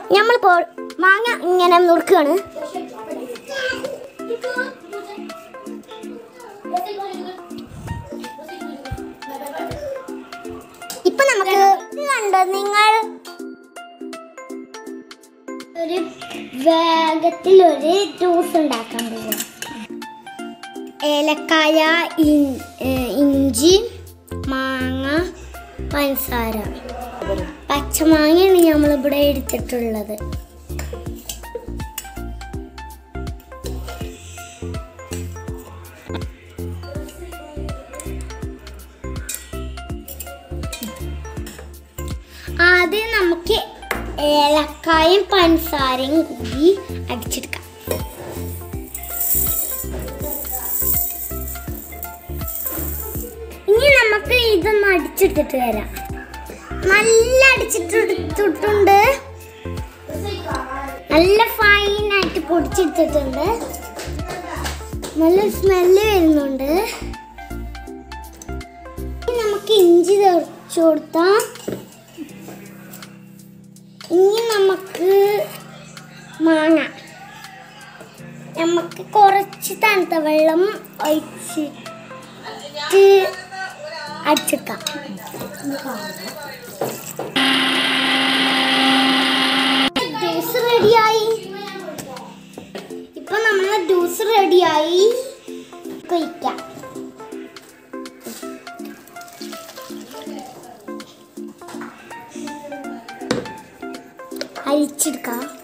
നമ്മളിപ്പോൾ മാങ്ങ ഇങ്ങനെ നുറുക്കുകയാണ് ഇപ്പൊ നമുക്ക് ഇത് കണ്ടോ നിങ്ങൾ ഒരു വേഗത്തിൽ ഒരു ജ്യൂസ് ഉണ്ടാക്കാൻ പോകും ഏലക്കായ ഇൻ- ഏ, ഇഞ്ചി മാങ്ങ പഞ്ചസാര പച്ചമാങ്ങയാണ് നമ്മളിവിടെ എടുത്തിട്ടുള്ളത് ആദ്യം നമുക്ക് ഏലക്കായും പഞ്ചസാരയും കൂടി അടിച്ചെടുക്കാം ഇനി നമുക്ക് ഇതൊന്ന് അടിച്ചെടുത്തിട്ട് വരാം നല്ല അടിച്ചിട്ടെടുത്തിട്ടുണ്ട് നല്ല ഫൈനായിട്ട് പൊടിച്ചെടുത്തിട്ടുണ്ട് നല്ല സ്മെല്ല് വരുന്നുണ്ട് ഇനി നമുക്ക് ഇഞ്ചി തെറിച്ചു കൊടുത്താം ഇനി നമുക്ക് മാങ്ങ നമുക്ക് കുറച്ച് തണുത്ത വെള്ളം ഒഴിച്ചിട്ട് അടിച്ചെടുക്കാം ജ്യൂസ് റെഡിയായി ഇപ്പൊ നമ്മളെ ജ്യൂസ് റെഡിയായി കഴിക്കാം അരിച്ചെടുക്കാം